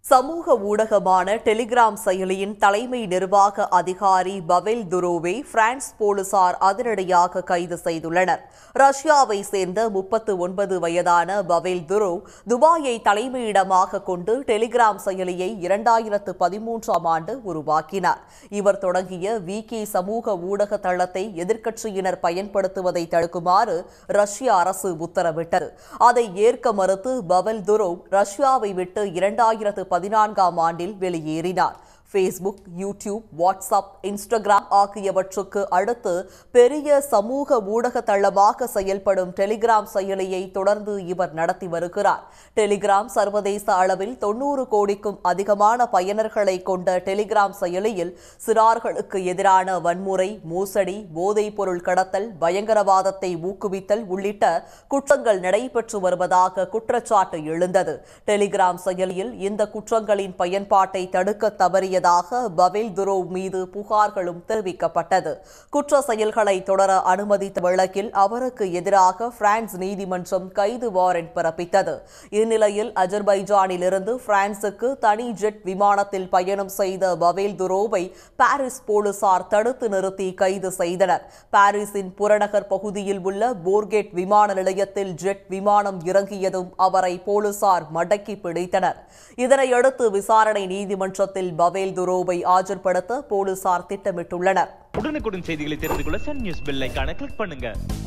சமூக ஊடகமான டெலிகிராம் செயலியின் தலைமை நிர்வாக அதிகாரி பவெல் துரோவை பிரான்ஸ் போலீசார் அதிரடியாக கைது செய்துள்ளனர் ரஷ்யாவை சேர்ந்த முப்பத்து ஒன்பது வயதான பவெல் துரோ துபாயை தலைமையிடமாக கொண்டு டெலிகிராம் செயலியை இரண்டாயிரத்து பதிமூன்றாம் ஆண்டு உருவாக்கினார் இவர் தொடங்கிய விகி சமூக ஊடக தளத்தை எதிர்க்கட்சியினர் பயன்படுத்துவதை தடுக்குமாறு ரஷ்ய அரசு உத்தரவிட்டது அதை ஏற்க மறுத்து பவெல் துரோ ரஷ்யாவை விட்டு இரண்டாயிரத்து பதினான்காம் ஆண்டில் வெளியேறினார் ஃபேஸ்புக் யூடியூப் வாட்ஸ்அப் இன்ஸ்டாகிராம் ஆகியவற்றுக்கு அடுத்து பெரிய சமூக ஊடக தளமாக செயல்படும் டெலிகிராம் செயலியை தொடர்ந்து இவர் நடத்தி வருகிறார் டெலிகிராம் சர்வதேச அளவில் தொண்ணூறு கோடிக்கும் அதிகமான பயனர்களை கொண்ட டெலிகிராம் செயலியில் சிறார்களுக்கு எதிரான வன்முறை மோசடி போதைப் பொருள் கடத்தல் பயங்கரவாதத்தை ஊக்குவித்தல் உள்ளிட்ட குற்றங்கள் நடைபெற்று வருவதாக குற்றச்சாட்டு எழுந்தது டெலிகிராம் செயலியில் இந்த குற்றங்களின் பயன்பாட்டை தடுக்க தவறியதாக பவேல் துரோவ் மீது புகார்களும் தெரிவிக்கப்பட்டது குற்ற செயல்களை தொடர அனுமதித்த வழக்கில் அவருக்கு எதிராக பிரான்ஸ் நீதிமன்றம் கைது வாரண்ட் பிறப்பித்தது இந்நிலையில் அஜர்பைஜானிலிருந்து பிரான்சுக்கு தனி ஜெட் விமானத்தில் பயணம் செய்த பவேல் துரோவை பாரிஸ் போலீசார் தடுத்து நிறுத்தி கைது செய்தனர் பாரிஸின் புறநகர் பகுதியில் உள்ள போர்கேட் விமான நிலையத்தில் ஜெட் விமானம் இறங்கியதும் அவரை போலீசார் மடக்கி பிடித்தனர் இதனையடுத்து விசாரணை நீதிமன்றத்தில் பவேல் துரோவை ஆஜர்படுத்த போலீசார் திட்டமிட்டுள்ளனர் உடனுக்குடன் செய்திகளை தெரிந்து கொள்ள சன் நியூஸ் பெல் ஐகானை கிளிக் பண்ணுங்க